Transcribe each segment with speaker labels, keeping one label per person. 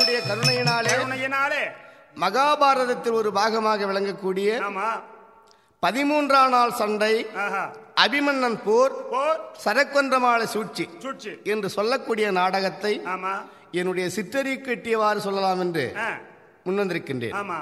Speaker 1: அவனுடைய கருணையினாலே
Speaker 2: கருணையினாலே
Speaker 1: மகாபாரதத்தில் ஒரு பாகமாக விளங்கக்கூடிய
Speaker 2: ஆமா
Speaker 1: பதிமூன்றாம் நாள் சண்டை
Speaker 2: ஆஹா
Speaker 1: அபிமன்னன் போர்
Speaker 2: போர்
Speaker 1: சரக்கொன்றமால சூழ்ச்சி
Speaker 2: சூழ்ச்சி
Speaker 1: என்று சொல்லக்கூடிய நாடகத்தை
Speaker 2: ஆமா
Speaker 1: என்னுடைய சிற்றறி கட்டியவாறு சொல்லலாம் என்று
Speaker 2: ஆ,
Speaker 1: முன்வந்திருக்கின்றேன்
Speaker 2: ஆமா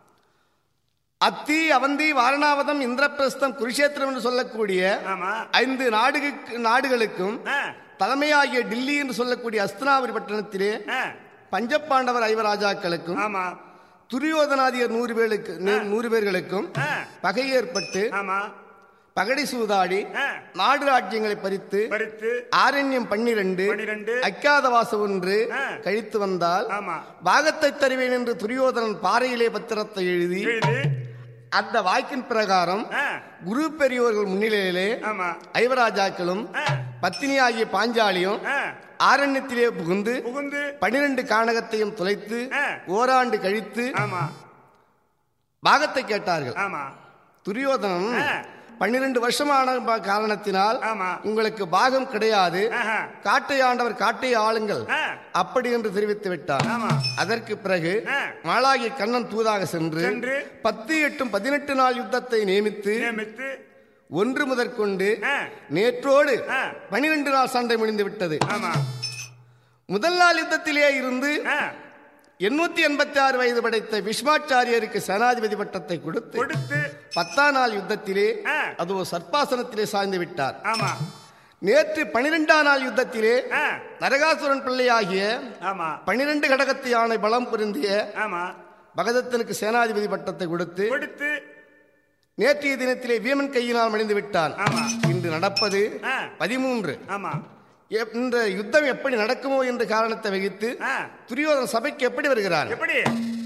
Speaker 1: அத்தி அவந்தி வாரணாவதம் இந்திரபிரஸ்தம் குருஷேத்திரம் என்று சொல்லக்கூடிய
Speaker 2: ஆமா
Speaker 1: ஐந்து நாடுகளுக்கு நாடுகளுக்கும்
Speaker 2: ஆ,
Speaker 1: தலைமையாகிய டில்லி என்று சொல்லக்கூடிய அஸ்தினாபுரி பட்டணத்திலே
Speaker 2: ஆ,
Speaker 1: பஞ்சபாண்டவர் ஐவராஜாக்களுக்கும்
Speaker 2: ஆமா
Speaker 1: துரியோதனாதியர் நூறு பேருக்கு நூறு பேர்களுக்கும்
Speaker 2: ஆ,
Speaker 1: பகை ஏற்பட்டு
Speaker 2: ஆமா
Speaker 1: பகடி சூதாடி
Speaker 2: ஆ,
Speaker 1: நாடு ராஜ்யங்களை பறித்து
Speaker 2: பறித்து
Speaker 1: ஆரண்யம் பன்னிரண்டு
Speaker 2: பனிரெண்டு
Speaker 1: அக்காதவாசம் ஒன்று
Speaker 2: ஆ.
Speaker 1: கழித்து வந்தால்
Speaker 2: ஆமா
Speaker 1: பாகத்தை தருவேன் என்று துரியோதனன் பாறையிலே பத்திரத்தை எழுதி
Speaker 2: எழுதி
Speaker 1: அந்த வாக்கின் பிரகாரம்
Speaker 2: ஆ,
Speaker 1: குரு பெரியோர்கள் முன்னிலையிலே
Speaker 2: ஆமா
Speaker 1: ஐவராஜாக்களும்
Speaker 2: ஆ,
Speaker 1: பத்தினியாகிய பாஞ்சாலியும்
Speaker 2: ஆ,
Speaker 1: ஆரண்யத்திலே புகுந்து
Speaker 2: புகுந்து
Speaker 1: பனிரெண்டு கானகத்தையும் தொலைத்து
Speaker 2: ஆ.
Speaker 1: ஓராண்டு கழித்து
Speaker 2: ஆமா
Speaker 1: பாகத்தை கேட்டார்கள்
Speaker 2: ஆமா
Speaker 1: துரியோதனன்
Speaker 2: ஆ.
Speaker 1: பன்னிரண்டு வருஷமான ப- காரணத்தினால்
Speaker 2: ஆமா
Speaker 1: உங்களுக்கு பாகம் கிடையாது
Speaker 2: ஆஹா,
Speaker 1: காட்டை ஆண்டவர் காட்டை ஆளுங்கள்
Speaker 2: ஆ,
Speaker 1: அப்படி என்று தெரிவித்து விட்டார்
Speaker 2: ஆமா
Speaker 1: அதற்கு பிறகு
Speaker 2: ஆ.
Speaker 1: மாளாகிய கண்ணன் தூதாக சென்று
Speaker 2: சென்று
Speaker 1: பத்து எட்டும் பதினெட்டு நாள் யுத்தத்தை நியமித்து
Speaker 2: நியமித்து
Speaker 1: ஒன்று முதற்கொண்டு
Speaker 2: ஆ,
Speaker 1: நேற்றோடு
Speaker 2: ஆ.
Speaker 1: பனிரெண்டு நாள் சண்டை முடிந்து விட்டது
Speaker 2: ஆமா
Speaker 1: முதல் நாள் யுத்தத்திலே இருந்து
Speaker 2: ஆ,
Speaker 1: எண்ணூத்தி எண்பத்தி ஆறு வயது படைத்த விஸ்வாச்சாரியருக்கு சேனாதிபதி பட்டத்தை கொடுத்து
Speaker 2: கொடுத்து
Speaker 1: பத்தாம் நாள் யுத்தத்திலே
Speaker 2: ஆ.
Speaker 1: அது ஒரு சர்ப்பாசனத்திலே சாய்ந்து விட்டார்
Speaker 2: ஆமா
Speaker 1: நேற்று பனிரெண்டாம் நாள் யுத்தத்திலே
Speaker 2: ஆ,
Speaker 1: நரகாசுரன் பிள்ளையாகிய
Speaker 2: ஆமா
Speaker 1: பனிரெண்டு கடகத்து யானை பலம் புரிந்திய
Speaker 2: ஆமா
Speaker 1: பகதத்தனுக்கு சேனாதிபதி பட்டத்தை கொடுத்து
Speaker 2: கொடுத்து
Speaker 1: நேற்றைய தினத்திலே வீமன் கையினால் மணிந்து விட்டான்
Speaker 2: ஆமா
Speaker 1: இன்று நடப்பது
Speaker 2: ஆ,
Speaker 1: பதிமூன்று
Speaker 2: ஆமா
Speaker 1: எப்- இந்த யுத்தம் எப்படி நடக்குமோ என்ற காரணத்தை வகித்து
Speaker 2: ஆ,
Speaker 1: துரியோதன சபைக்கு எப்படி வருகிறான்
Speaker 2: எப்படி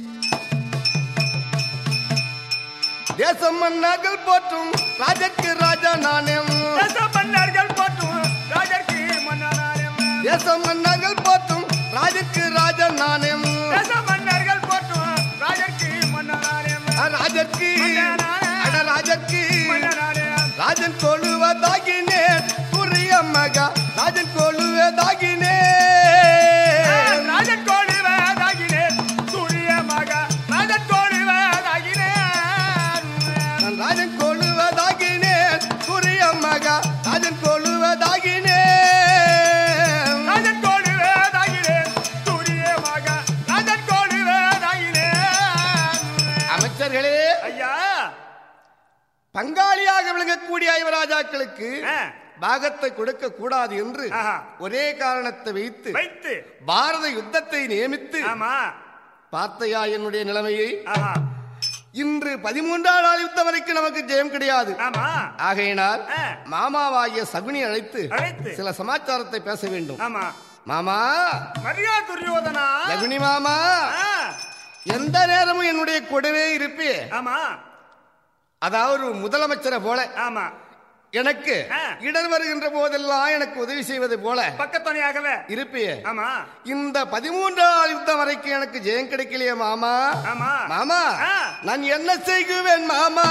Speaker 1: தேசம் மன்னர்கள் போற்றும் ராஜக்கு ராஜா நாணயம்
Speaker 2: தேச மன்னர்கள் போற்றும் ராஜர்க்கு மன்னனாலயம்
Speaker 1: தேசம் மன்னர்கள் போற்றும் ராஜக்கு ராஜா நாணயம்
Speaker 2: தேச மன்னர்கள் போற்றும் ராஜர்க்கு மன்னனாலயம்
Speaker 1: ராஜற்கு அட ராஜற்கு
Speaker 2: மன்னனாலயம்
Speaker 1: ராஜன் கொழுவதாகினேன் துரிய மகா ராஜன் கொழுவதாகினேன்
Speaker 2: ராஜன் கோழி வேதாகினேன் சூரிய மக ராஜன் கோழி வேதாகினேன்
Speaker 1: நான் ராஜன் கொழுவதாகினேன் துரிய மகா ராஜன் கொழுவதாகினேன்
Speaker 2: ராஜன் கோழி வேதாகினேன் சூரிய மக ராஜன் கோழி வேதாகினேன்
Speaker 1: அமைச்சர்களே
Speaker 2: ஐயா
Speaker 1: பங்காளியாக விளங்கக்கூடிய ஐவராஜாக்களுக்கு
Speaker 2: ஆ,
Speaker 1: பாகத்தை கொடுக்க கூடாது என்று
Speaker 2: ஆஹா.
Speaker 1: ஒரே காரணத்தை வைத்து
Speaker 2: வைத்து
Speaker 1: பாரத யுத்தத்தை நியமித்து
Speaker 2: ஆமா
Speaker 1: பார்த்தையா என்னுடைய நிலைமையை
Speaker 2: ஆஹா
Speaker 1: இன்று பதிமூன்றாம் நாள் யுத்தம் வரைக்கும் நமக்கு ஜெயம் கிடையாது
Speaker 2: ஆமா
Speaker 1: ஆகையினால்
Speaker 2: ஆ.
Speaker 1: மாமாவாகிய சகுனி அழைத்து
Speaker 2: அழைத்து
Speaker 1: சில சமாச்சாரத்தை பேச வேண்டும்
Speaker 2: ஆமா
Speaker 1: மாமா
Speaker 2: மரியா துரியோதனா
Speaker 1: சகுனி மாமா
Speaker 2: ஆ,
Speaker 1: எந்த நேரமும் என்னுடைய கூடவே இருப்பே
Speaker 2: ஆமா
Speaker 1: அதாவது ஒரு முதலமைச்சரை போல
Speaker 2: ஆமா
Speaker 1: எனக்கு
Speaker 2: ஆ.
Speaker 1: இடர் வருகின்ற போதெல்லாம் எனக்கு உதவி செய்வது போல
Speaker 2: பக்கத்துணையாகவே
Speaker 1: இருப்பியே
Speaker 2: ஆமா
Speaker 1: இந்த பதிமூன்றாம் யுத்தம் வரைக்கும் எனக்கு ஜெயம் கிடைக்கலையே மாமா
Speaker 2: ஆமா
Speaker 1: மாமா
Speaker 2: ஆ.
Speaker 1: நான் என்ன செய்குவேன் மாமா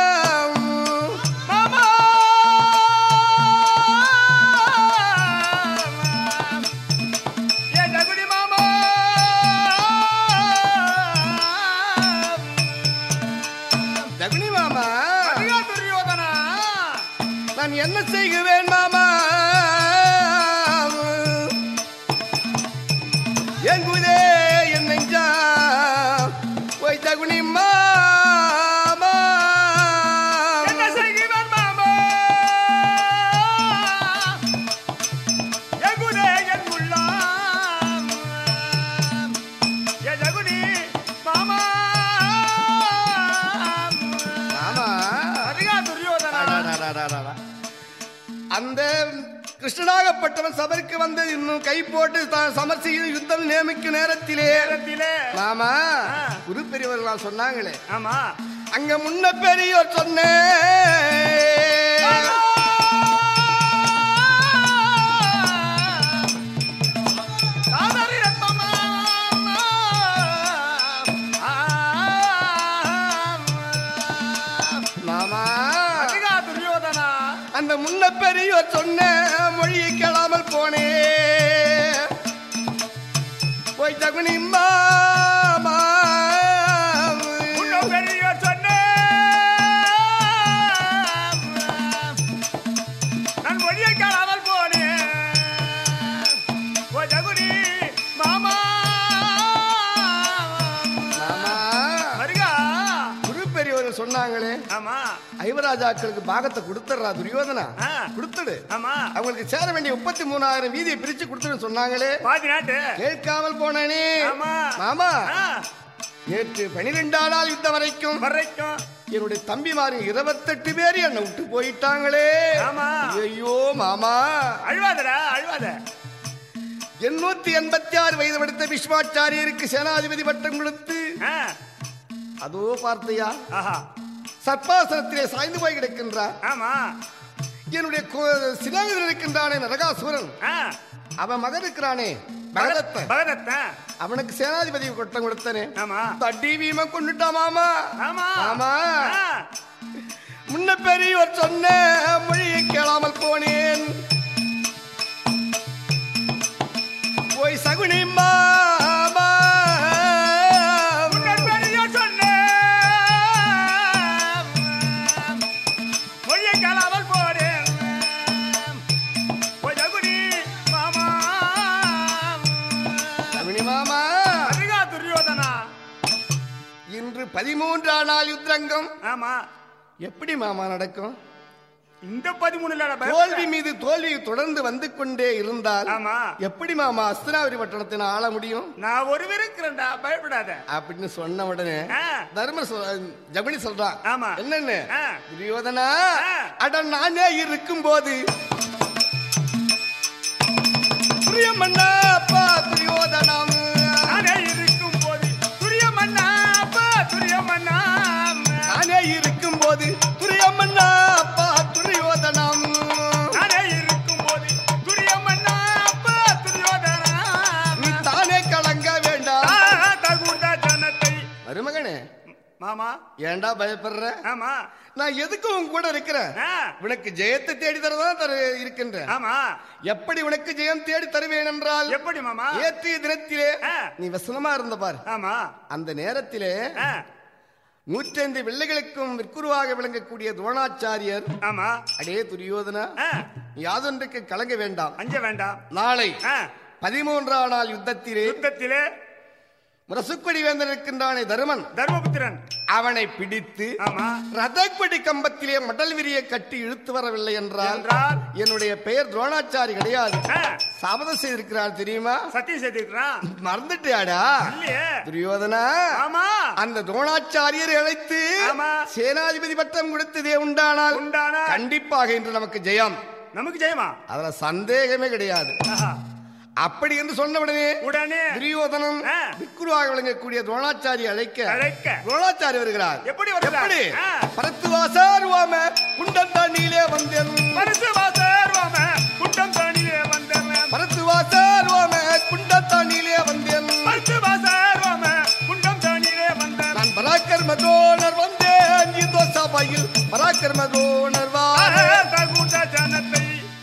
Speaker 2: மாமா ஏ ஜகுடி மாமா
Speaker 1: தகுனி மாமா
Speaker 2: மரியா துரியோதனா
Speaker 1: நான் என்ன செய்குவேன் மாமா எங்குதே என் நெஞ்சா போய் தகுனி மாமா
Speaker 2: என்ன செய்கிறேன் மாமா எங்குதே என் உள்ளம் ஏ ஜகுடி மாமா
Speaker 1: மாமா
Speaker 2: மரியா துரியோதனா
Speaker 1: அடாடாடாடாடா. அந்த கிருஷ்ணனாகப்பட்டவன் சபைக்கு வந்து இன்னும் கை போட்டு தான் சமர்சியில் யுத்தம் நியமிக்கும் நேரத்திலே
Speaker 2: நேரத்திலே
Speaker 1: மாமா
Speaker 2: ஆ.
Speaker 1: குரு பெரியவர்களால் சொன்னாங்களே
Speaker 2: ஆமா
Speaker 1: அங்க முன்ன பெரியோர் சொன்னேன்
Speaker 2: காதலி ரத்தமா
Speaker 1: மாமா
Speaker 2: அதிகா துரியோதனா
Speaker 1: அந்த முன்ன பெரியோர் சொன்ன மொழியை கேளாமல் போனே போய் ஜகுனி மாமா
Speaker 2: உன்னும் பெரியோர் சொன்ன நான் மொழியை காணாமல் போனேன் ஓ ஜகுனி மாமா
Speaker 1: மாமா
Speaker 2: மருகா
Speaker 1: குரு பெரியவர் சொன்னாங்களே
Speaker 2: ஆமா
Speaker 1: ஐவராஜாக்களுக்கு பாகத்தை கொடுத்துடுறா துரியோதனா
Speaker 2: ஆ.
Speaker 1: கொடுத்துடு
Speaker 2: ஆமா
Speaker 1: அவங்களுக்கு சேர வேண்டிய முப்பத்தி மூணாயிரம் வீதியை பிரிச்சு கொடுத்துருன்னு சொன்னாங்களே
Speaker 2: பாதி நாட்டு
Speaker 1: கேட்காமல் போனேனே
Speaker 2: ஆமா.
Speaker 1: மாமா
Speaker 2: ஆ,
Speaker 1: நேற்று பனிரெண்டாம் நாள் யுத்தம் வரைக்கும்
Speaker 2: வரைக்கும்
Speaker 1: என்னுடைய தம்பிமாரு இருபத்தெட்டு பேர் என்னை விட்டு போயிட்டாங்களே
Speaker 2: ஆமா.
Speaker 1: ஐயோ மாமா
Speaker 2: அழுவாதடா அழுவாத
Speaker 1: எண்ணூத்தி எண்பத்தி ஆறு வயது படுத்த விஸ்வாச்சாரியருக்கு சேனாதிபதி பட்டம் கொடுத்து
Speaker 2: ஆ,
Speaker 1: அதோ பார்த்தையா
Speaker 2: ஆஹா
Speaker 1: சர்ப்பாசனத்திலே சாய்ந்து போய் கிடக்கின்றார்
Speaker 2: ஆமா
Speaker 1: என்னுடைய கோ- சிநேகிதன் இருக்கின்றானே நரகாசுரன்
Speaker 2: ஆ,
Speaker 1: அவன் மகன் இருக்கிறானே பகதத்தன்
Speaker 2: பகதத்தன்
Speaker 1: அவனுக்கு சேனாதிபதி பட்டம் கொடுத்தனே
Speaker 2: ஆமா
Speaker 1: தட்டி வீம கொண்டுட்டான் மாமா
Speaker 2: ஆமா
Speaker 1: ஆமா.
Speaker 2: ஆ,
Speaker 1: முன்ன பெரியவர் சொன்ன மொழியை கேளாமல் போனேன் போய் சகுனி மாமா
Speaker 2: முன்னர் பெரியோர் சொன்ன மொழியை கேளாமல் போறேன் ஓ ஜகுனி மாமா
Speaker 1: சகுனி மாமா
Speaker 2: அருகா துரியோதனா
Speaker 1: இன்று பதிமூன்றாம் நாள் யுத்ரங்கம்
Speaker 2: ஆமா
Speaker 1: எப்படி மாமா நடக்கும்
Speaker 2: இந்த பதிமூணுல
Speaker 1: தோல்வி மீது தோல்வி தொடர்ந்து வந்து கொண்டே இருந்தால்
Speaker 2: ஆமா
Speaker 1: எப்படி மாமா அஸ்தினாபுரி பட்டணத்தை நான் ஆள முடியும்
Speaker 2: நான் ஒரு இருக்கிறேன்டா பயப்படாத
Speaker 1: அப்படின்னு சொன்ன உடனே
Speaker 2: ஆ,
Speaker 1: தர்ம சொல்- ஜகுனி சொல்றான்
Speaker 2: ஆமா.
Speaker 1: என்னன்னு
Speaker 2: ஆ.
Speaker 1: துரியோதனா
Speaker 2: ஆ.
Speaker 1: அட நானே இருக்கும் போது பிரியமண்ணா அப்பா துரியோதனம்
Speaker 2: நானே இருக்கும் போது துரிய மன்னா அப்பா துரிய மன்னா
Speaker 1: நானே இருக்கும் போது துரியமண்ணா அப்பா துரியோதனம்
Speaker 2: நானே இருக்கும் போது துரிய மன்னா அப்பா துரியோதனா
Speaker 1: நீ தானே கலங்க வேண்டாம்
Speaker 2: தகுந்த ஜனத்தை
Speaker 1: மருமகனே
Speaker 2: மாமா
Speaker 1: ஏன்டா பயப்படுற
Speaker 2: ஆமா
Speaker 1: நான் எதுக்கு உன் கூட இருக்கிறேன்
Speaker 2: ஆ,
Speaker 1: உனக்கு ஜெயத்தை தேடி தரதான் தர இருக்கின்றேன்
Speaker 2: ஆமா
Speaker 1: எப்படி உனக்கு ஜெயம் தேடி தருவேன் என்றால்
Speaker 2: எப்படி மாமா
Speaker 1: நேற்றைய தினத்திலே
Speaker 2: ஆ.
Speaker 1: நீ வசனமா இருந்த பார்
Speaker 2: ஆமா
Speaker 1: அந்த நேரத்திலே
Speaker 2: ஆ,
Speaker 1: நூற்றைந்து பிள்ளைகளுக்கும் விற்குருவாக விளங்கக்கூடிய துரோணாச்சாரியர்
Speaker 2: ஆமா
Speaker 1: அடே துரியோதனா
Speaker 2: ஆ,
Speaker 1: நீ யாதொன்றுக்கு கலங்க வேண்டாம்
Speaker 2: அஞ்ச வேண்டாம்
Speaker 1: நாளை
Speaker 2: ஆ,
Speaker 1: பதிமூன்றாம் நாள் யுத்தத்திலே
Speaker 2: யுத்தத்திலே
Speaker 1: முரசுக்கொடி வேந்தன் இருக்கின்றானே தருமன்
Speaker 2: தர்மபுத்திரன்
Speaker 1: அவனை பிடித்து
Speaker 2: ஆமா
Speaker 1: ரதக்கொடி கம்பத்திலே மடல் விரியை கட்டி இழுத்து வரவில்லை என்றால்
Speaker 2: என்றால்
Speaker 1: என்னுடைய பெயர் துரோணாச்சாரி கிடையாது
Speaker 2: ஆ,
Speaker 1: சபதம் செய்திருக்கிறார் தெரியுமா
Speaker 2: சத்தியம் செய்திருக்கிறான்
Speaker 1: மறந்துட்டியாடா
Speaker 2: இல்லையே
Speaker 1: துரியோதனா
Speaker 2: ஆமா
Speaker 1: அந்த துரோணாச்சாரியரை அழைத்து
Speaker 2: ஆமா.
Speaker 1: சேனாதிபதி பட்டம் கொடுத்ததே உண்டானால்
Speaker 2: உண்டான
Speaker 1: கண்டிப்பாக இன்று நமக்கு ஜெயம்
Speaker 2: நமக்கு ஜெயமா
Speaker 1: அதுல சந்தேகமே கிடையாது
Speaker 2: ஆஹா.
Speaker 1: அப்படி என்று சொன்ன உடனே
Speaker 2: உடனே
Speaker 1: துரியோதனன்
Speaker 2: ஆ.
Speaker 1: விக்குருவாக விளங்கக்கூடிய துரோணாச்சாரி அழைக்க
Speaker 2: அழைக்க
Speaker 1: துரோணாச்சாரி வருகிறார்
Speaker 2: எப்படி வருகிறார்?
Speaker 1: எப்படி
Speaker 2: ஆ.
Speaker 1: பரத்துவாசாருவாம குண்டம் தண்ணியிலே வந்தேன்
Speaker 2: பரிசு வாசர்வாம குண்டம் தானியே வந்தவன்
Speaker 1: பரத்துவாசாருவாம குண்டம் தண்ணியிலே வந்தேன்
Speaker 2: பரிசு வாசர்வாம குண்டம் தானியே வந்தவன்
Speaker 1: நான் பராக்கர்ம தோணர் வந்தேன் இந்த சபையில் பராக்கர்ம தோணர் வார
Speaker 2: தகுந்த ஜனத்தை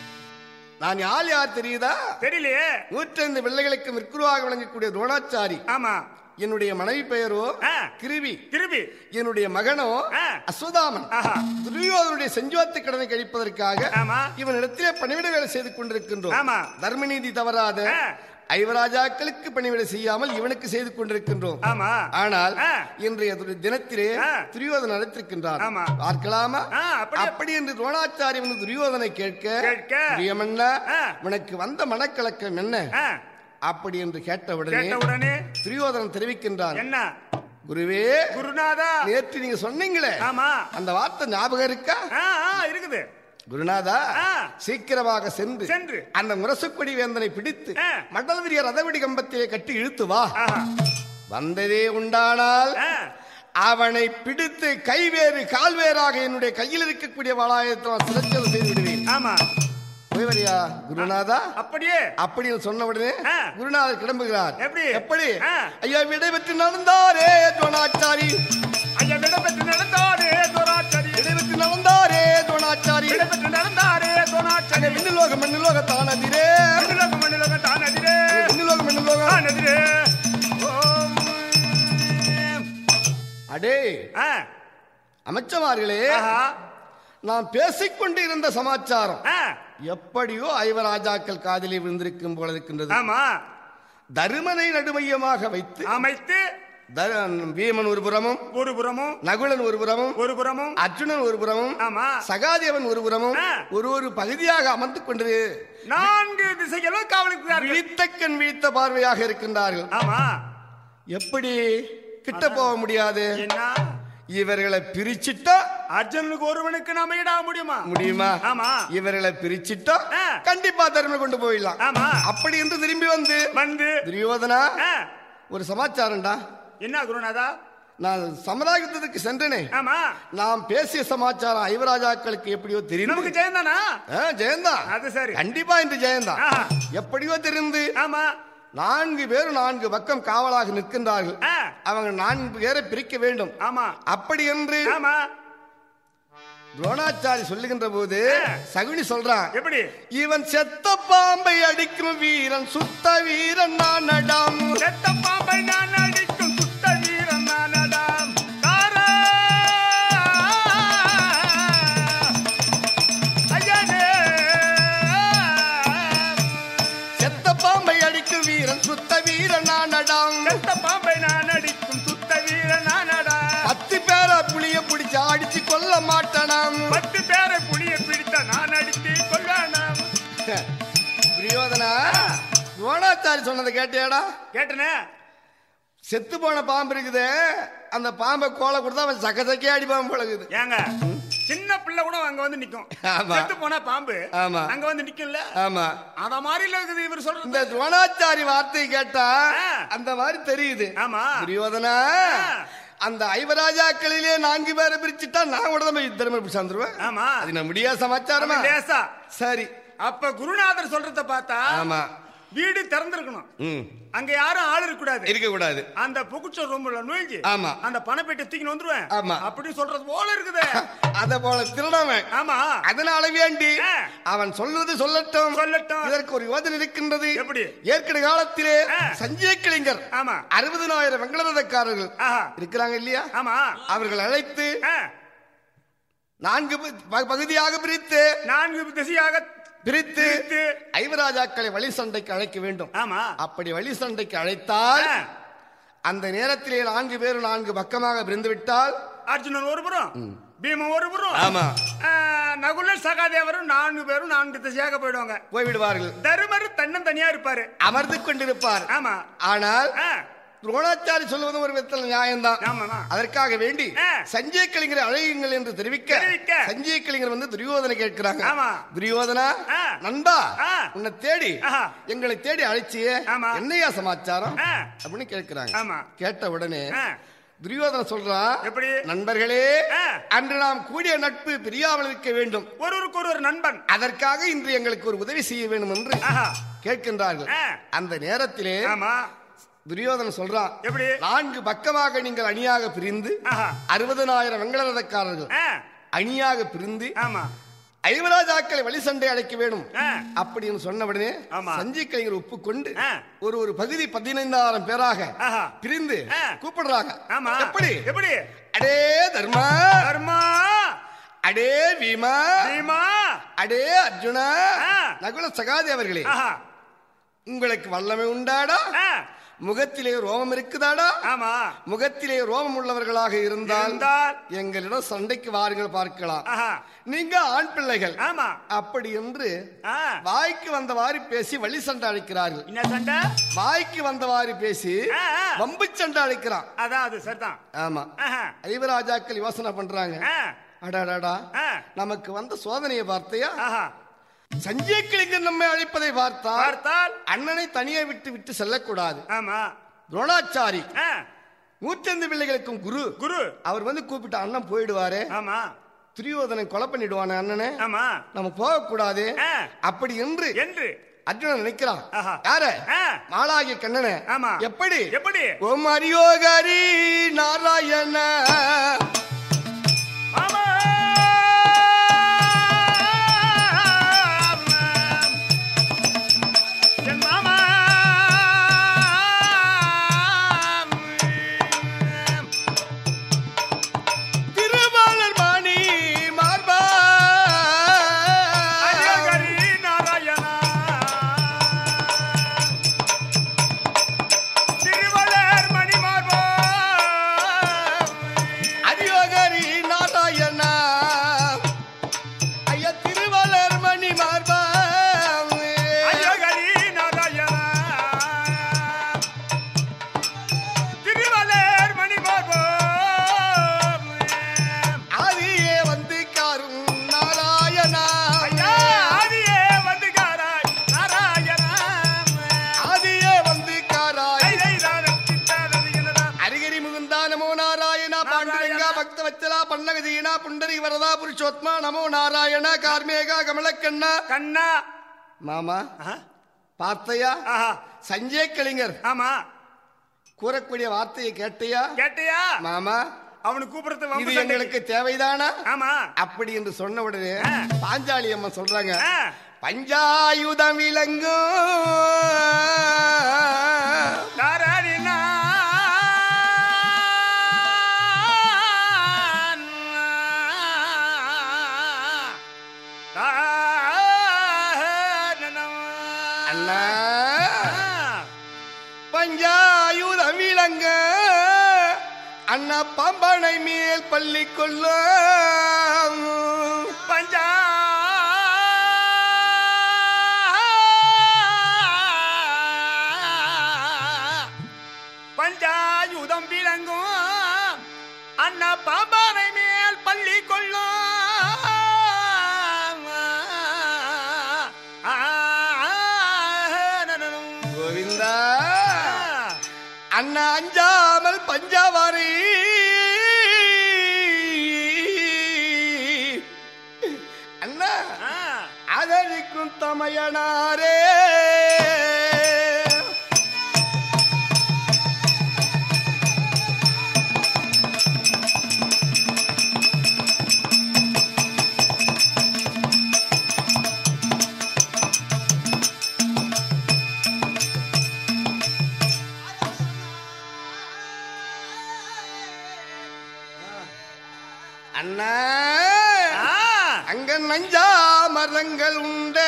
Speaker 1: நான் யார் யார் தெரியுதா
Speaker 2: தெரியலையே
Speaker 1: நூற்றைந்து பிள்ளைகளுக்கு மிற்குருவாக விளங்கக்கூடிய துரோணாச்சாரி
Speaker 2: ஆமா
Speaker 1: என்னுடைய மனைவி பெயரோ
Speaker 2: ஆ.
Speaker 1: கிருவி
Speaker 2: திரும்பி
Speaker 1: என்னுடைய மகனோ
Speaker 2: ஆ.
Speaker 1: அஸ்வதாமன்
Speaker 2: ஆஹா.
Speaker 1: துரியோதனுடைய செஞ்சோத்து கடனை கழிப்பதற்காக
Speaker 2: ஆமா.
Speaker 1: இவனிடத்திலே பணிவிட வேலை செய்து கொண்டிருக்கின்றோம்
Speaker 2: ஆமா.
Speaker 1: தர்மநீதி தவறாத
Speaker 2: ஆ.
Speaker 1: ஐவராஜாக்களுக்கு பணிவிட செய்யாமல் இவனுக்கு செய்து கொண்டிருக்கின்றோம்
Speaker 2: ஆமா
Speaker 1: ஆனால்
Speaker 2: ஆ.
Speaker 1: இன்றைய திரு- தினத்திலே
Speaker 2: ஆ.
Speaker 1: துரியோதன் அழைத்திருக்கின்றான்
Speaker 2: ஆமா.
Speaker 1: பார்க்கலாமா
Speaker 2: ஆ, அப்படியே-
Speaker 1: அப்படி என்று துரோணாச்சாரி வந்து துரியோதனை கேட்க
Speaker 2: கேட்க.
Speaker 1: பிரியமன்னா
Speaker 2: ஆ.
Speaker 1: உனக்கு வந்த மனக்கலக்கம் என்ன
Speaker 2: ஆ,
Speaker 1: அப்படி என்று கேட்ட உடனே
Speaker 2: கேட்ட உடனே
Speaker 1: துரியோதனன் தெரிவிக்கின்றான்
Speaker 2: என்ன
Speaker 1: குருவே
Speaker 2: குருநாதா
Speaker 1: நேற்று நீங்க சொன்னீங்களே
Speaker 2: ஆமா
Speaker 1: அந்த வார்த்தை ஞாபகம் இருக்கா
Speaker 2: ஆ, ஆ, இருக்குது
Speaker 1: குருநாதா
Speaker 2: ஆ.
Speaker 1: சீக்கிரமாக சென்று
Speaker 2: சென்று.
Speaker 1: அந்த முரசுக்கொடி வேந்தனை பிடித்து
Speaker 2: ஆ.
Speaker 1: மண்டலவிரிய ரதவெடி கம்பத்திலே கட்டி இழுத்து வா
Speaker 2: ஆஹா.
Speaker 1: வந்ததே உண்டானால்
Speaker 2: ஆ,
Speaker 1: அவனை பிடித்து கைவேறு கால்வேறாக என்னுடைய கையில் இருக்கக்கூடிய வளாயத்தை சிலச்சது செய்து விடுவேன்
Speaker 2: ஆமா
Speaker 1: போய் வரியா குருநாதா
Speaker 2: அப்படியே
Speaker 1: அப்படின்னு சொன்ன உடனே
Speaker 2: ஆ.
Speaker 1: குருநாதர் கிளம்புகிறார்
Speaker 2: எப்படி?
Speaker 1: எப்படி
Speaker 2: ஆ.
Speaker 1: ஐயா விடை பெற்று நடந்தாரே துரோணாச்சாரி
Speaker 2: ஐயா விடப்பெற்று நடந்தாரே தோராச்சரி
Speaker 1: விடை பெற்று நடந்தாரே துரோணாச்சாரி
Speaker 2: விடப்பெற்று நடந்தாரே தோராச்சரி
Speaker 1: மின்னுலோக மண்ணுலோக தானதிரே
Speaker 2: மண்ணிலோக மண்ணிலோக தானதிரே
Speaker 1: மின்னுலோக மண்ணுலோக
Speaker 2: தானதிரே
Speaker 1: அடே
Speaker 2: ஆ,
Speaker 1: அமைச்சமார்களே
Speaker 2: ஆஹா,
Speaker 1: நாம் பேசிக்கொண்டு இருந்த சமாச்சாரம்
Speaker 2: ஆ,
Speaker 1: எப்படியோ ஐவராஜாக்கள் காதிலே விழுந்திருக்கும் போல இருக்கின்றது
Speaker 2: ஆமா
Speaker 1: தருமனை நடுமையமாக வைத்து
Speaker 2: அமைத்து
Speaker 1: த- வீமன் ஒரு புறமும்
Speaker 2: ஒரு புறமும்
Speaker 1: நகுலன் ஒரு புறமும்
Speaker 2: ஒரு புறமும்
Speaker 1: அர்ஜுனன் ஒரு புறமும்
Speaker 2: ஆமா
Speaker 1: சகாதேவன் ஒரு புறமும்
Speaker 2: ஆ.
Speaker 1: ஒரு ஒரு பகுதியாக அமர்ந்து கொண்டு
Speaker 2: நான்கு திசைகளும் காவலுக்கு
Speaker 1: விழித்தக்கண் விழித்த பார்வையாக இருக்கின்றார்கள்
Speaker 2: ஆமா
Speaker 1: எப்படி கிட்ட போக முடியாது
Speaker 2: என்ன
Speaker 1: இவர்களை பிரிச்சிட்டா
Speaker 2: அர்ஜுனனுக்கு ஒருவனுக்கு நாம ஈடாக முடியுமா
Speaker 1: முடியுமா
Speaker 2: ஆமா
Speaker 1: இவர்களை பிரிச்சிட்டா
Speaker 2: ஆ.
Speaker 1: கண்டிப்பா தர்ம கொண்டு போயிடலாம்
Speaker 2: ஆமா
Speaker 1: அப்படி என்று திரும்பி வந்து
Speaker 2: வந்து
Speaker 1: துரியோதனா
Speaker 2: ஆ,
Speaker 1: ஒரு சமாச்சாரம்டா
Speaker 2: என்ன குருநாதா
Speaker 1: நான் சமராயுத்தத்துக்கு சென்றனே
Speaker 2: ஆமா
Speaker 1: நாம் பேசிய சமாச்சாரம் ஐவராஜாக்களுக்கு எப்படியோ தெரிந்து
Speaker 2: நமக்கு ஜெயந்தானா
Speaker 1: ஆ, ஜெயந்தான்
Speaker 2: அது சரி
Speaker 1: கண்டிப்பா இந்த ஜெயந்தான்
Speaker 2: ஆஹா.
Speaker 1: எப்படியோ தெரிந்து
Speaker 2: ஆமா
Speaker 1: நான்கு பேரும் நான்கு பக்கம் காவலாக நிற்கின்றார்கள்
Speaker 2: ஆ,
Speaker 1: அவங்க நான்கு பேரை பிரிக்க வேண்டும்
Speaker 2: ஆமா
Speaker 1: அப்படி என்று
Speaker 2: ஆமா
Speaker 1: துரோணாச்சாரி சொல்லுகின்ற போது
Speaker 2: ஆ.
Speaker 1: சகுனி சொல்றான்
Speaker 2: எப்படி
Speaker 1: இவன் செத்த பாம்பை அடிக்கும் வீரன் சுத்த வீரன் நான் நடாம்
Speaker 2: செத்த பாம்பை நான் அடிக்கும் சுத்த வீரன் நானடாம் தாரா ஐயனே
Speaker 1: செத்த பாம்பை அடிக்கும் வீரன் சுத்த வீரன் நான் நடாம்
Speaker 2: செத்த பாம்பை நான் அடிக்கும் சுத்த வீரன் நானடாம்
Speaker 1: பத்து பேரை புளிய பிடிச்சு அடிச்சு கொல்ல மாட்டனாம்
Speaker 2: பத்து பேரை புளிய பிடித்த நான் அடித்து கொள்வானாம்
Speaker 1: துரியோதனா துரோணாச்சாரி சொன்னதை கேட்டியாடா
Speaker 2: கேட்டனே
Speaker 1: செத்து போன பாம்பு இருக்குது அந்த பாம்பை கோலை கொடுத்தா அவன் சக்க சக்கையா அடிப்பான் பழகுது
Speaker 2: ஏங்க சின்ன பிள்ளை கூட அங்க வந்து நிக்கும்
Speaker 1: ஆமா.
Speaker 2: செத்து போனா பாம்பு
Speaker 1: ஆமா.
Speaker 2: அங்க வந்து நிக்கும்ல
Speaker 1: ஆமா
Speaker 2: அத மாதிரி இருக்குது இவர் சொல்றது
Speaker 1: இந்த துரோணாச்சாரி வார்த்தை கேட்டா
Speaker 2: ஆ.
Speaker 1: அந்த மாதிரி தெரியுது
Speaker 2: ஆமா
Speaker 1: துரியோதனா
Speaker 2: ஆ.
Speaker 1: அந்த ஐவராஜாக்களிலே நான்கு பேரை பிரிச்சுட்டா நான் உடனே யுத்தரமே பிடிச்சு வந்துருவேன்
Speaker 2: ஆமா
Speaker 1: அது நான் முடியாத சமாச்சாரமா
Speaker 2: லேசா
Speaker 1: சரி
Speaker 2: அப்ப குருநாதர் சொல்றத பார்த்தா
Speaker 1: ஆமா
Speaker 2: வீடு திறந்திருக்கணும்
Speaker 1: ம்
Speaker 2: அங்க யாரும் ஆள் இருக்க கூடாது
Speaker 1: இருக்க கூடாது
Speaker 2: அந்த புகுச்ச ரூம்ல நுழைஞ்சு
Speaker 1: ஆமா.
Speaker 2: அந்த பணப்பேட்டை தூக்கின்னு வந்துருவேன்
Speaker 1: ஆமா.
Speaker 2: அப்படி சொல்றது போல இருக்குது
Speaker 1: அத போல திருடாமன்
Speaker 2: ஆமா
Speaker 1: அதனால வேண்டி
Speaker 2: ஆ.
Speaker 1: அவன் சொல்வது சொல்லட்டும்
Speaker 2: சொல்லட்டும்.
Speaker 1: இதற்கு ஒரு யோசனை இருக்கின்றது
Speaker 2: எப்படி?
Speaker 1: ஏற்கனவே காலத்திலே
Speaker 2: ஆ.
Speaker 1: சஞ்சய கிளிங்கர்
Speaker 2: ஆமா
Speaker 1: அறுபதனாயிரம் வெங்கலரதக்காரர்கள்
Speaker 2: ஆஹா
Speaker 1: இருக்கிறாங்க இல்லையா
Speaker 2: ஆமா
Speaker 1: அவர்கள் அழைத்து
Speaker 2: ஆ,
Speaker 1: நான்கு ப- பகுதியாக பிரித்து
Speaker 2: நான்கு திசையாக
Speaker 1: பிரித்து
Speaker 2: பிரித்து,
Speaker 1: ஐவராஜாக்களை வழி சண்டைக்கு அழைக்க வேண்டும்
Speaker 2: ஆமா
Speaker 1: அப்படி வழி சண்டைக்கு அழைத்தால்
Speaker 2: ஆ,
Speaker 1: அந்த நேரத்திலே நான்கு பேர் நான்கு பக்கமாக பிரிந்து விட்டால்
Speaker 2: அர்ஜுனன் ஒரு புறம் பீமன் ஒரு புறம்
Speaker 1: ஆமா
Speaker 2: ஆ, நகுலர் சகாதேவரும் நான்கு பேரும் நான்கு திசையாக போயிடுவாங்க
Speaker 1: போய்விடுவார்கள்
Speaker 2: தருமர் தன்னன் தனியா இருப்பாரு
Speaker 1: அமர்ந்து கொண்டிருப்பார்
Speaker 2: ஆமா
Speaker 1: ஆனால்
Speaker 2: ஆ,
Speaker 1: துரோணாச்சாரி சொல்வது ஒரு விதத்தில் நியாயம்தான்
Speaker 2: ஆமாமா
Speaker 1: அதற்காக வேண்டி
Speaker 2: ஆ.
Speaker 1: சஞ்சய கலிங்கரை அழையுங்கள் என்று தெரிவிக்க
Speaker 2: தெரிவிக்க.
Speaker 1: சஞ்சய கலிங்கர் வந்து துரியோதனை கேட்கிறாங்க
Speaker 2: ஆமா.
Speaker 1: துரியோதனா
Speaker 2: ஆ.
Speaker 1: நண்பா
Speaker 2: ஆ.
Speaker 1: உன்னை தேடி
Speaker 2: ஆஹா.
Speaker 1: எங்களை தேடி அழைச்சியே
Speaker 2: ஆமா.
Speaker 1: என்னையா சமாச்சாரம்
Speaker 2: ஆ,
Speaker 1: அப்படின்னு கேட்கிறாங்க
Speaker 2: ஆமா.
Speaker 1: கேட்ட உடனே
Speaker 2: ஆ,
Speaker 1: துரியோதன சொல்றான்
Speaker 2: எப்படி
Speaker 1: நண்பர்களே
Speaker 2: ஆ.
Speaker 1: அன்று நாம் கூடிய நட்பு பிரியாமல் இருக்க வேண்டும்
Speaker 2: ஒருவருக்கு ஒரு நண்பன்
Speaker 1: அதற்காக இன்று எங்களுக்கு ஒரு உதவி செய்ய வேண்டும் என்று
Speaker 2: ஆஹா
Speaker 1: கேட்கின்றார்கள்
Speaker 2: ஆ.
Speaker 1: அந்த நேரத்திலே
Speaker 2: ஆமா
Speaker 1: துரியோதன சொல்றான்
Speaker 2: எப்படி
Speaker 1: நான்கு பக்கமாக நீங்கள் அணியாக பிரிந்து
Speaker 2: ஆஹா
Speaker 1: அறுபதனாயிரம் வெங்கலரதக்காரர்கள்
Speaker 2: ஆ,
Speaker 1: அணியாக பிரிந்து
Speaker 2: ஆமா
Speaker 1: ஐவராஜாக்களை வழி சண்டை அழைக்க வேண்டும்
Speaker 2: ஆ,
Speaker 1: அப்படின்னு சொன்ன உடனே
Speaker 2: ஆமா.
Speaker 1: சஞ்சய் கலைஞர் ஒப்புக்கொண்டு
Speaker 2: ஆ.
Speaker 1: ஒரு ஒரு பகுதி பதினைந்தாயிரம் பேராக
Speaker 2: ஆஹா
Speaker 1: பிரிந்து
Speaker 2: ஆ.
Speaker 1: கூப்பிடுறாங்க
Speaker 2: ஆமா
Speaker 1: எப்படி
Speaker 2: எப்படி
Speaker 1: அடே தர்மா
Speaker 2: தர்மா
Speaker 1: அடே பீமா
Speaker 2: பீமா
Speaker 1: அடே அர்ஜுனா
Speaker 2: ஆ.
Speaker 1: நகுல சகாதேவர்களே
Speaker 2: ஆஹா
Speaker 1: உங்களுக்கு வல்லமை உண்டாடா
Speaker 2: ஆ,
Speaker 1: முகத்திலே ரோமம் இருக்குதாடா
Speaker 2: ஆமா
Speaker 1: முகத்திலே ரோமம் உள்ளவர்களாக இருந்தால்
Speaker 2: இருந்தால்
Speaker 1: எங்களிடம் சண்டைக்கு வாருங்கள் பார்க்கலாம்
Speaker 2: ஆஹா
Speaker 1: நீங்க ஆண் பிள்ளைகள்
Speaker 2: ஆமா
Speaker 1: அப்படி என்று
Speaker 2: ஆ,
Speaker 1: வாய்க்கு வந்தவாறு பேசி வழி சண்டை அழைக்கிறார்கள்
Speaker 2: என்ன சண்டை
Speaker 1: வாய்க்கு வந்தவாறு பேசி
Speaker 2: ஆ, ஆ.
Speaker 1: வம்பு சண்டை அழைக்கிறான்
Speaker 2: அதான் அது சரிதான்
Speaker 1: ஆமா
Speaker 2: ஆஹா
Speaker 1: ஐவராஜாக்கள் யோசனை பண்றாங்க
Speaker 2: ஆ,
Speaker 1: அடாடாடா
Speaker 2: ஆ,
Speaker 1: நமக்கு வந்த சோதனையை பார்த்தையா
Speaker 2: ஆஹா
Speaker 1: சஞ்சய் கிளிங்கர் நம்மை அழைப்பதை பார்த்தால்
Speaker 2: பார்த்தால்
Speaker 1: அண்ணனை தனியே விட்டு விட்டு செல்லக்கூடாது
Speaker 2: ஆமா
Speaker 1: துரோணாச்சாரி
Speaker 2: ஆ,
Speaker 1: நூற்றந்து பிள்ளைகளுக்கும் குரு
Speaker 2: குரு
Speaker 1: அவர் வந்து கூப்பிட்டு அண்ணன் போயிடுவாரு
Speaker 2: ஆமா
Speaker 1: துரியோதனை கொலை பண்ணிடுவானே அண்ணனே
Speaker 2: ஆமா
Speaker 1: நம்ம போகக்கூடாது
Speaker 2: ஆ,
Speaker 1: அப்படி என்று
Speaker 2: என்று
Speaker 1: அர்ஜுனன் நினைக்கிறான்
Speaker 2: ஆஹா.
Speaker 1: யார
Speaker 2: ஆ,
Speaker 1: மாலாகிய கண்ணனே
Speaker 2: ஆமா
Speaker 1: எப்படி
Speaker 2: எப்படி
Speaker 1: ஓம் அரியோகரி நாராயண
Speaker 2: ஆமா என் மாமா
Speaker 1: நமோ நாராயண பாண்டுரங்கா பக்த வச்சலா பன்னகதீனா புண்டரி வரதா புருஷோத்மா நமோ நாராயண கார்மேகா கமலக்கண்ணா
Speaker 2: கண்ணா
Speaker 1: மாமா
Speaker 2: ஆஹா,
Speaker 1: பார்த்தையா
Speaker 2: ஆஹா,
Speaker 1: சஞ்சய் கலிங்கர்
Speaker 2: ஆமா
Speaker 1: கூறக்கூடிய வார்த்தையை கேட்டியா
Speaker 2: கேட்டியா
Speaker 1: மாமா
Speaker 2: அவனுக்கு கூப்பிடுறது
Speaker 1: இது
Speaker 2: வம்பு சண்டைக்கு.
Speaker 1: எங்களுக்கு தேவைதானா
Speaker 2: ஆமா
Speaker 1: அப்படி என்று சொன்ன உடனே
Speaker 2: ஆ.
Speaker 1: பாஞ்சாலி அம்மா சொல்றாங்க
Speaker 2: ஆ,
Speaker 1: பஞ்சாயுதம் விளங்கும்
Speaker 2: தாராடினா. தாரணம்.
Speaker 1: அண்ணா
Speaker 2: ஆ,
Speaker 1: பஞ்சாயுதம் விளங்க அண்ணா பம்பனை மேல் பள்ளி கொள்ள
Speaker 2: பஞ்சா பஞ்சாயுதம் விளங்கும் அண்ணா பாபாவை மேல் பள்ளி கொள்ளும்
Speaker 1: கோவிந்தா அண்ணா அஞ்சாமல் பஞ்சாவாரி அண்ணா அதனிக்கும் தமையனாரே அண்ணா அங்க நஞ்சா மரங்கள் உண்டு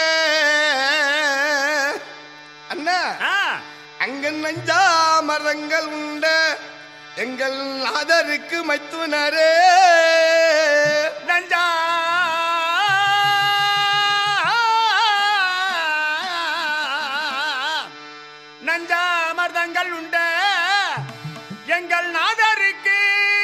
Speaker 1: அண்ணா அங்க நஞ்சா மரங்கள் உண்டு எங்கள் நாதருக்கு மைத்துனரே
Speaker 2: நஞ்சா நஞ்சா மர்தங்கள் உண்ட எங்கள் நாதருக்கு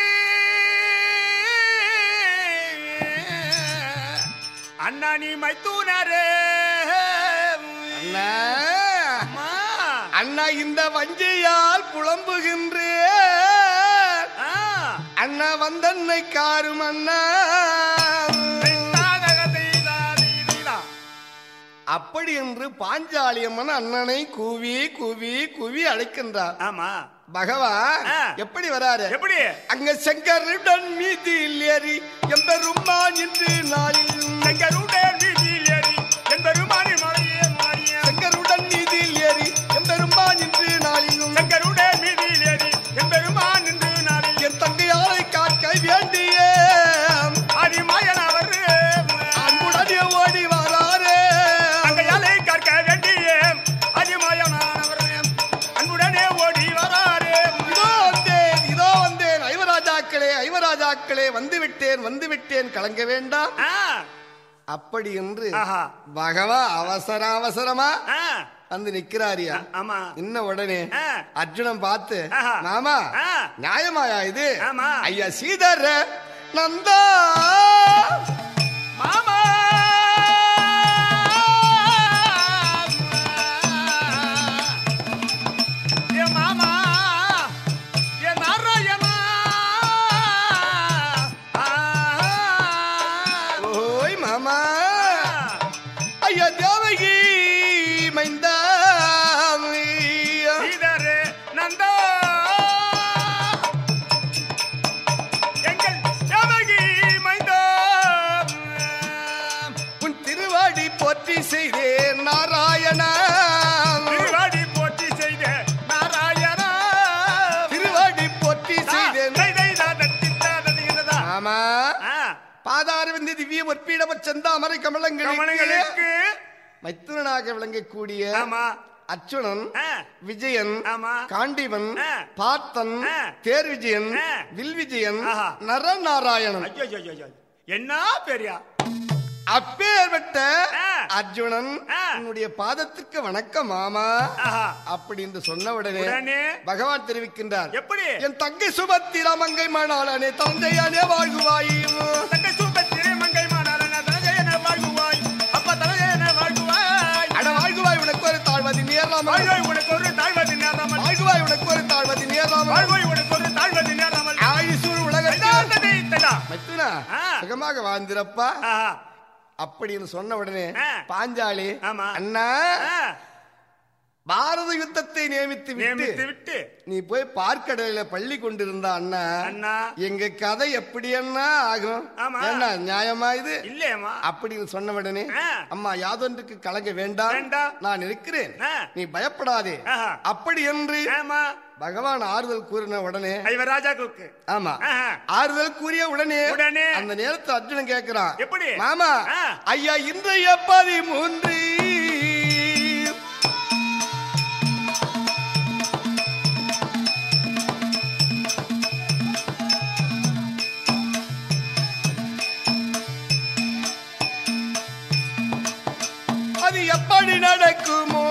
Speaker 2: அண்ணா நீ மைத்தூனரே
Speaker 1: அண்ணா
Speaker 2: அம்மா.
Speaker 1: அண்ணா இந்த வஞ்சியால் புலம்புகின்றே
Speaker 2: ஆ.
Speaker 1: அண்ணா வந்தன்னை காரும் அண்ணா
Speaker 2: தைத்தாக தைதா தைதா.
Speaker 1: அப்படி என்று பாஞ்சாலியம்மன் அண்ணனை கூவி கூவி கூவி அழைக்கின்றார்
Speaker 2: ஆமா
Speaker 1: பகவான்
Speaker 2: ஆ.
Speaker 1: எப்படி வராரு
Speaker 2: எப்படி
Speaker 1: அங்க செங்கருடன் மீதில் ஏறி எம்பெருமான் என்று நாளில்
Speaker 2: செங்கருடன் வீதியில் ஏறி என் பெருமானி மலையே மாறிய
Speaker 1: செங்கருடன் மீதில் ஏறி எம்பெருமான் என்று நாளிலும்
Speaker 2: செங்கருடன் வீதியில் ஏறி என் பெருமான் நின்று நாளில்
Speaker 1: என் தங்கையாரை காக்க வேண்டிய
Speaker 2: அதிமாயன் அவர்
Speaker 1: அன்புடனே ஓடி வராரே
Speaker 2: அங்கையாலை கற்க வேண்டிய அதிமாயனானவர் அன்புடனே ஓடி வராரே
Speaker 1: இதோ வந்தேன் இதோ வந்தேன் ஐவராஜாக்களே ஐவராஜாக்களே வந்து விட்டேன் வந்து விட்டேன் கலங்க வேண்டாம்
Speaker 2: ஆ,
Speaker 1: அப்படி என்று
Speaker 2: ஆஹா.
Speaker 1: பகவா அவசர அவசரமா
Speaker 2: ஆ,
Speaker 1: வந்து நிக்கிறாரியா
Speaker 2: ஆமா
Speaker 1: இன்ன உடனே
Speaker 2: ஆ.
Speaker 1: அர்ஜுனன் பார்த்து
Speaker 2: ஆஹா.
Speaker 1: மாமா
Speaker 2: ஆ.
Speaker 1: நியாயமாயா இது
Speaker 2: ஆமா.
Speaker 1: ஐயா சீதர நந்தா
Speaker 2: மாமா ஏ மாமா ஏ நாராயணா
Speaker 1: ஓய் மாமா ஐயா தேவகி மைந்தா
Speaker 2: சீதரே நந்தா எங்கள் தேவகி மைந்தா
Speaker 1: உன் திருவாடி போற்றி செய்தேன் நாராயணா
Speaker 2: திருவாடி போற்றி செய்த நாராயணா
Speaker 1: திருவாடி போற்றி செய்தேன்
Speaker 2: தை, தை, தா, தத்தி, தா, தத்தி, தா.
Speaker 1: ஆமா
Speaker 2: ஆ,
Speaker 1: பாதாரவிந்தி திவ்ய ஒற்பீடம செந்தாமரை கமலங்களுக்கு
Speaker 2: கமலங்களுக்கு
Speaker 1: மைத்துனனாக விளங்கக்கூடிய
Speaker 2: ஆமா
Speaker 1: அர்ச்சுனன்
Speaker 2: ஆ,
Speaker 1: விஜயன்
Speaker 2: ஆமா.
Speaker 1: காண்டிவன்
Speaker 2: ஆ.
Speaker 1: பார்த்தன்
Speaker 2: ஆ.
Speaker 1: தேர் விஜயன்
Speaker 2: ஆ.
Speaker 1: வில் விஜயன்
Speaker 2: ஆஹா.
Speaker 1: நரநாராயணன்
Speaker 2: ஐயோ, ஐயோ, ஐயோ, ஐயோ. என்ன பெரியா
Speaker 1: அப்பேற்பட்ட
Speaker 2: ஆ.
Speaker 1: அர்ஜுனன்
Speaker 2: ஆ.
Speaker 1: உன்னுடைய பாதத்திற்கு வணக்கம் மாமா
Speaker 2: ஆஹா.
Speaker 1: அப்படி என்று சொன்ன உடனே
Speaker 2: உடனே
Speaker 1: பகவான் தெரிவிக்கின்றார்
Speaker 2: எப்படி
Speaker 1: என் தங்கை சுபத்திரா மங்கை மணாளனே தந்தையானே வாழ்குவாயும்
Speaker 2: தங்கை சூப்பத்திரை மங்கை மாநாளன தனஜயன வாழ்குவாய் அப்ப தனஜயன வாழ்குவாய்
Speaker 1: அட வாழ்குவாய் உனக்கு ஒரு தாழ்வதி நேராமல்
Speaker 2: வாழ்வாய் உனக்கு ஒரு தாழ்வதி நேராமல்
Speaker 1: வாழ்குவாய் உனக்கு ஒரு தாழ்வதி நேராமல்
Speaker 2: வாழ்வாய் உனக்கு ஒரு தாழ்வதி நேராமல்
Speaker 1: சுகமாக வாழ்ந்திரப்பா
Speaker 2: ஆஹா.
Speaker 1: அப்படின்னு சொன்ன உடனே
Speaker 2: ஆ.
Speaker 1: பாஞ்சாலி
Speaker 2: ஆமா.
Speaker 1: அண்ணா
Speaker 2: ஆ.
Speaker 1: பாரத யுத்தத்தை நியமித்து
Speaker 2: நியமித்து
Speaker 1: விட்டு
Speaker 2: விட்டு
Speaker 1: நீ போய் பார்க்கடலில பள்ளி கொண்டிருந்தா அண்ணா
Speaker 2: அண்ணா
Speaker 1: எங்க கதை எப்படி என்ன ஆகும்
Speaker 2: ஆமா.
Speaker 1: என்ன நியாயமா இது
Speaker 2: இல்லையம்மா
Speaker 1: அப்படின்னு சொன்ன உடனே
Speaker 2: ஆ.
Speaker 1: அம்மா யாதொன்றுக்கு கலங்க வேண்டாம்
Speaker 2: வேண்டாம்.
Speaker 1: நான் இருக்கிறேன்
Speaker 2: ஆ.
Speaker 1: நீ பயப்படாதே
Speaker 2: ஆஹா.
Speaker 1: அப்படி என்று
Speaker 2: ஆமா
Speaker 1: பகவான் ஆறுதல் கூறின உடனே
Speaker 2: ஐவர் ராஜாக்களுக்கு
Speaker 1: ஆமா
Speaker 2: ஆஹா.
Speaker 1: ஆறுதல் கூறிய உடனே
Speaker 2: உடனே.
Speaker 1: அந்த நேரத்தில் அர்ஜுனன் கேட்கிறான்
Speaker 2: எப்படி?
Speaker 1: மாமா
Speaker 2: ஆ.
Speaker 1: ஐயா இன்றைய பதிமூன்று அது எப்படி நடக்குமோ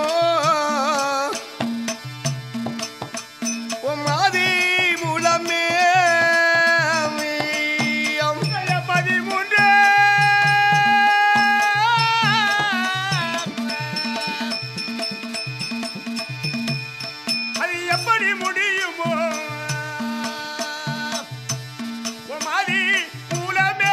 Speaker 1: உம் ஆதி மூலமே
Speaker 2: பதிமூன்று அது எப்படி முடியுமோ உமாதி மூலமே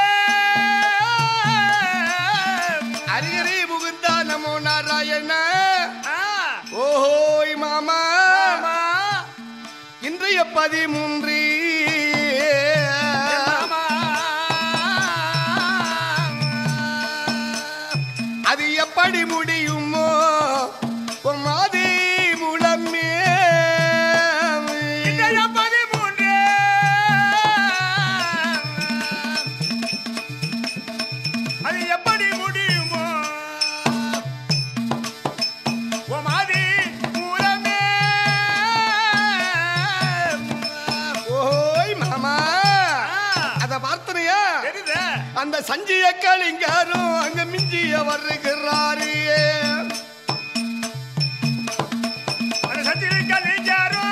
Speaker 1: அரிகரி முகுந்தா நமோ நாராயண
Speaker 2: ஆ,
Speaker 1: ஓஹோய் மாமா
Speaker 2: ஆமா,
Speaker 1: இன்றைய பதிமூன்று
Speaker 2: ஆமா.
Speaker 1: அது எப்படி முடியுமோ உம் ஆதி மூலமே
Speaker 2: இன்றைய பதிமூன்று அது எப்படி முடியுமோ உமாதி மூலமே
Speaker 1: ஓஹோய் மாமா
Speaker 2: ஆ,
Speaker 1: அத பார்த்தனையா
Speaker 2: தெரியுதே.
Speaker 1: அந்த சஞ்சிய கலிங்காரும் அங்க மிஞ்சிய வருகிறாரு
Speaker 2: அது சத்திரிக்க நெஞ்சாரோ.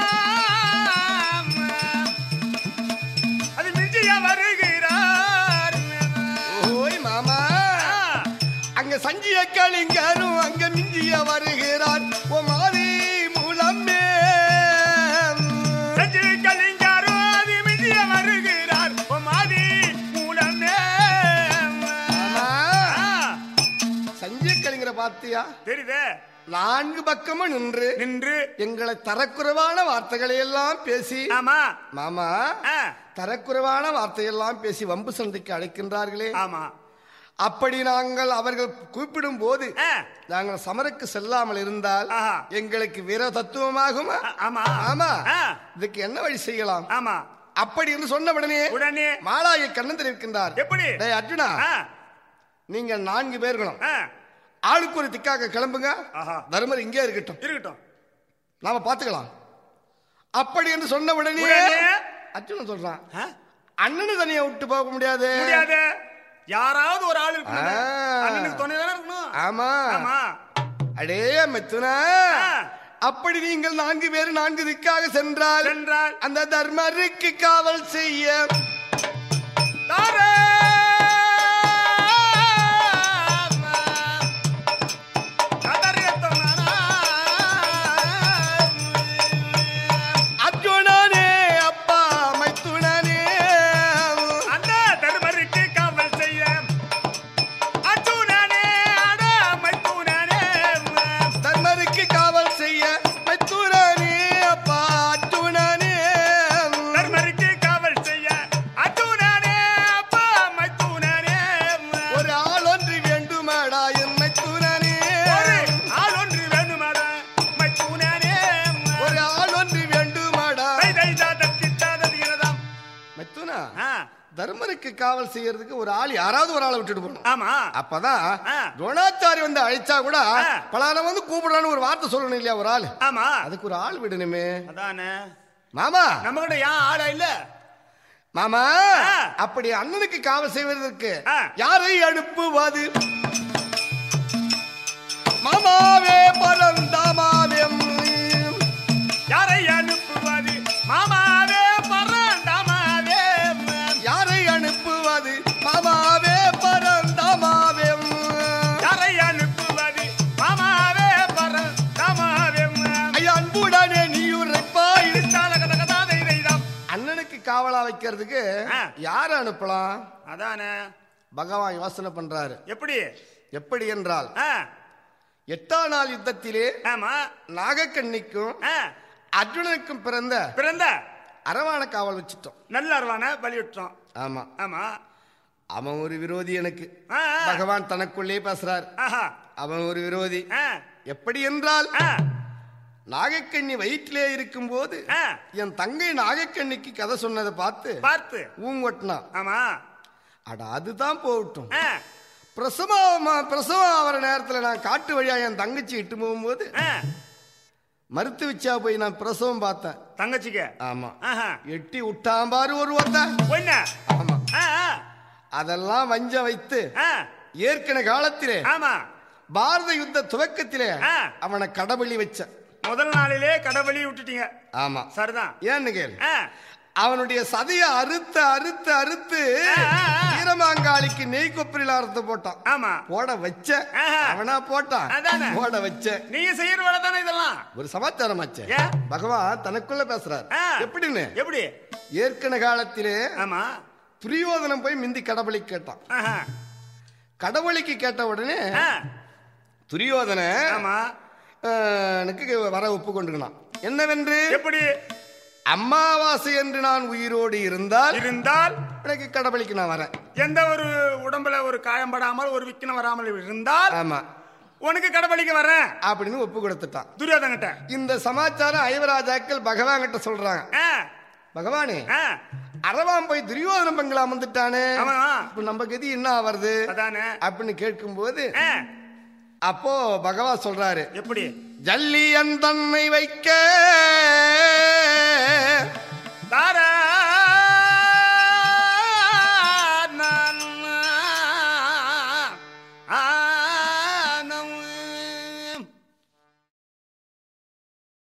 Speaker 2: அது மிஞ்சிய வருகிறார்
Speaker 1: ஓய் மாமா
Speaker 2: ஆ,
Speaker 1: அங்க சஞ்சிய கலிங்காரும் அங்க மிஞ்சிய வருகிறார் ஓ மாதி மூலமே
Speaker 2: சத்திரிக்க நெஞ்சாரோ, அது மிஞ்சிய வருகிறார் உமாதி மூலமே.
Speaker 1: மாமா
Speaker 2: ஆ,
Speaker 1: சஞ்சிய கலிங்கரை பார்த்தியா
Speaker 2: தெரியுதே
Speaker 1: நான்கு பக்கமும் நின்று
Speaker 2: நின்று
Speaker 1: எங்களை தரக்குறைவான வார்த்தைகளை எல்லாம் பேசி
Speaker 2: ஆமா
Speaker 1: மாமா
Speaker 2: ஆ,
Speaker 1: தரக்குறைவான வார்த்தையெல்லாம் பேசி வம்பு சண்டைக்கு அழைக்கின்றார்களே
Speaker 2: ஆமா
Speaker 1: அப்படி நாங்கள் அவர்கள் கூப்பிடும் போது
Speaker 2: ஆ,
Speaker 1: நாங்கள் சமருக்கு செல்லாமல் இருந்தால்
Speaker 2: ஆஹா.
Speaker 1: எங்களுக்கு வீர தத்துவமாகுமா
Speaker 2: ஆ, ஆமா
Speaker 1: ஆமா
Speaker 2: ஆ,
Speaker 1: இதுக்கு என்ன வழி செய்யலாம்
Speaker 2: ஆமா
Speaker 1: அப்படி என்று சொன்ன உடனே
Speaker 2: உடனே
Speaker 1: மாலாயை கண்ணன் தெரிவிக்கின்றார்
Speaker 2: எப்படி
Speaker 1: டேய் அர்ஜுனா
Speaker 2: ஆ,
Speaker 1: நீங்க நான்கு பேர்களும்
Speaker 2: ஆ,
Speaker 1: ஆளுக்கு ஒரு திக்காக கிளம்புங்க
Speaker 2: ஆஹா.
Speaker 1: தர்மர் இங்கே இருக்கட்டும்
Speaker 2: இருக்கட்டும்
Speaker 1: நாம பாத்துக்கலாம் அப்படி என்று சொன்ன உடனே
Speaker 2: உடனே?
Speaker 1: அர்ஜுனன் சொல்றான்
Speaker 2: ஆ,
Speaker 1: அண்ணனு தனியா விட்டு போக முடியாது
Speaker 2: முடியாது யாராவது ஒரு ஆள் இருக்கணும்
Speaker 1: ஆ.
Speaker 2: அண்ணனுக்கு துணை தானே இருக்கணும்
Speaker 1: ஆமா
Speaker 2: ஆமா
Speaker 1: அடே மெத்துனா
Speaker 2: ஆ.
Speaker 1: அப்படி நீங்கள் நான்கு பேர் நான்கு திக்காக சென்றால்
Speaker 2: சென்றால்
Speaker 1: அந்த தர்மருக்கு காவல் செய்ய
Speaker 2: தாரே. கதறியத்தோனானா.
Speaker 1: அர்ஜுனனே அப்பா மைத்துனனே
Speaker 2: அந்த தருமருக்கு காவல் செய்ய அர்ஜுனனே அட மைத்துனனே.
Speaker 1: தர்மருக்கு காவல் செய்ய மைத்துனனே அப்பா அர்ஜுனனே
Speaker 2: தருமருக்கு காவல் செய்ய அர்ஜுனனே அப்பா மைத்துனனே.
Speaker 1: ஒரு ஆள் ஒன்று வேண்டுமாடா என் மைத்துனனே
Speaker 2: ஒரு ஆள் ஒன்று வேணுமாடா மைத்துனனே.
Speaker 1: ஒரு ஆள் ஒன்று வேண்டுமாடா
Speaker 2: தை தை தாத தித்தாத தீரதாம்.
Speaker 1: மைத்துனா
Speaker 2: ஆ,
Speaker 1: தர்மருக்கு காவல் செய்யறதுக்கு ஒரு ஆள் யாராவது ஒரு ஆளை விட்டுட்டு போகணும்
Speaker 2: ஆமா
Speaker 1: அப்பதான்
Speaker 2: ஆ.
Speaker 1: துரோணாச்சாரி வந்து அழைச்சா கூட
Speaker 2: ஆ.
Speaker 1: பலான வந்து கூப்பிடுறான்னு ஒரு வார்த்தை சொல்லணும் இல்லையா ஒரு ஆள்
Speaker 2: ஆமா
Speaker 1: அதுக்கு ஒரு ஆள் விடணுமே
Speaker 2: அதானே
Speaker 1: மாமா
Speaker 2: நம்ம கிட்ட ஏன் ஆளா இல்ல
Speaker 1: மாமா
Speaker 2: ஆ.
Speaker 1: அப்படி அண்ணனுக்கு காவல் செய்வதற்கு
Speaker 2: ஆ.
Speaker 1: யாரை அனுப்புவது மாமாவே பரந்தாமாவே
Speaker 2: யாரை அனுப்புவது மாமாவே பரந்தாமாவே
Speaker 1: யாரை அனுப்புவது மாமாவே பரந்தாமாவே
Speaker 2: யாரை அனுப்புவது மாமாவே பரந்தாமாவே
Speaker 1: ஐயா அன்புடனே நீ உரைப்பாய்
Speaker 2: இடித்தால கதகதாதை தைதாம்.
Speaker 1: அண்ணனுக்கு காவல் திருமாலா வைக்கிறதுக்கு
Speaker 2: ஆ.
Speaker 1: யார அனுப்பலாம்
Speaker 2: அதானே
Speaker 1: பகவான் யோசனை பண்றாரு
Speaker 2: எப்படி
Speaker 1: எப்படி என்றால்
Speaker 2: ஆ,
Speaker 1: எட்டாம் நாள் யுத்தத்திலே
Speaker 2: ஆமா
Speaker 1: நாகக்கண்ணிக்கும்
Speaker 2: ஆ,
Speaker 1: அர்ஜுனனுக்கும் பிறந்த
Speaker 2: பிறந்த
Speaker 1: அரவான காவல் வச்சுட்டோம்
Speaker 2: நல்ல அருவான பலி விட்டோம்
Speaker 1: ஆமா
Speaker 2: ஆமா
Speaker 1: அவன் ஒரு விரோதி எனக்கு
Speaker 2: ஆ, ஆ,
Speaker 1: பகவான் தனக்குள்ளே பேசுறார்
Speaker 2: ஆஹா,
Speaker 1: அவன் ஒரு விரோதி
Speaker 2: ஆ,
Speaker 1: எப்படி என்றால்
Speaker 2: ஆ,
Speaker 1: நாகக்கண்ணி வயிற்றிலே இருக்கும்போது
Speaker 2: ஆ,
Speaker 1: என் தங்கை நாகக்கண்ணிக்கு கதை சொன்னதை பார்த்து
Speaker 2: பார்த்து
Speaker 1: ஊங்கொட்டினான்
Speaker 2: ஆமா
Speaker 1: அட அதுதான் போகட்டும்
Speaker 2: ஆ,
Speaker 1: பிரசவம் பிரசவம் ஆகிற நேரத்தில் நான் காட்டு வழியா என் தங்கச்சி இட்டு போகும்போது
Speaker 2: ஆ,
Speaker 1: மருத்து வச்சா போய் நான் பிரசவம் பார்த்தேன்
Speaker 2: தங்கச்சிக்கு
Speaker 1: ஆமா
Speaker 2: ஆஹா,
Speaker 1: எட்டி விட்டான் பாரு ஒரு ஒத்த
Speaker 2: ஒண்ணு
Speaker 1: ஆமா
Speaker 2: ஆ, ஆ,
Speaker 1: அதெல்லாம் வஞ்ச வைத்து
Speaker 2: ஆ,
Speaker 1: ஏற்கன காலத்திலே
Speaker 2: ஆமா
Speaker 1: பாரத யுத்த துவக்கத்திலே
Speaker 2: ஆ.
Speaker 1: அவனை கடபலி வச்ச
Speaker 2: முதல் நாளிலே கடவுளி விட்டுட்டீங்க
Speaker 1: ஆமா
Speaker 2: சரிதான்
Speaker 1: ஏன்னு கேளு
Speaker 2: ஆ,
Speaker 1: அவனுடைய சதைய அறுத்து அறுத்து அறுத்து
Speaker 2: ஆ, ஆ, ஆ.
Speaker 1: வீரமாங்காளிக்கு நெய் கொப்பரில அறுத்து போட்டான்
Speaker 2: ஆமா
Speaker 1: போட வச்ச
Speaker 2: ஆஹா.
Speaker 1: அவனா போட்டான்
Speaker 2: அதானே.
Speaker 1: போட வச்ச
Speaker 2: நீங்க செய்யற வேலை தானே இதெல்லாம்
Speaker 1: ஒரு சமாச்சாரம் ஆச்சு
Speaker 2: ஏன்?
Speaker 1: பகவான் தனக்குள்ள பேசுறார்
Speaker 2: ஆ.
Speaker 1: எப்படின்னு
Speaker 2: எப்படி
Speaker 1: ஏற்கன காலத்திலே
Speaker 2: ஆமா
Speaker 1: துரியோதனம் போய் மிந்தி கடவுளை கேட்டான்
Speaker 2: ஆஹா,
Speaker 1: கடவுளுக்கு கேட்ட உடனே
Speaker 2: ஆ,
Speaker 1: துரியோதன
Speaker 2: ஆமா
Speaker 1: எனக்கு வர ஒப்பு கொண்டுக்கணும் என்னவென்று
Speaker 2: எப்படி
Speaker 1: அமாவாசை என்று நான் உயிரோடு இருந்தால்
Speaker 2: இருந்தால்
Speaker 1: எனக்கு கடவுளுக்கு நான் வரேன்
Speaker 2: எந்த ஒரு உடம்புல ஒரு காயம்படாமல் ஒரு விக்கினம் வராமல் இருந்தால்
Speaker 1: ஆமா
Speaker 2: உனக்கு கடவுளிக்கு வரேன்
Speaker 1: அப்படின்னு ஒப்பு கொடுத்துட்டான்
Speaker 2: துரியோதன்கிட்ட
Speaker 1: இந்த சமாச்சாரம் ஐவராஜாக்கள் பகவான் கிட்ட சொல்றாங்க
Speaker 2: ஆ,
Speaker 1: பகவானே
Speaker 2: ஆ,
Speaker 1: அரவான் போய் துரியோதனம் பங்களா வந்துட்டானே
Speaker 2: ஆமா
Speaker 1: இப்ப நம்ம கதி என்ன வருது
Speaker 2: அதானே
Speaker 1: அப்படின்னு கேட்கும்போது
Speaker 2: ஆ,
Speaker 1: அப்போ பகவான் சொல்றாரு
Speaker 2: எப்படி
Speaker 1: ஜல்லியன் தன்னை வைக்க
Speaker 2: தார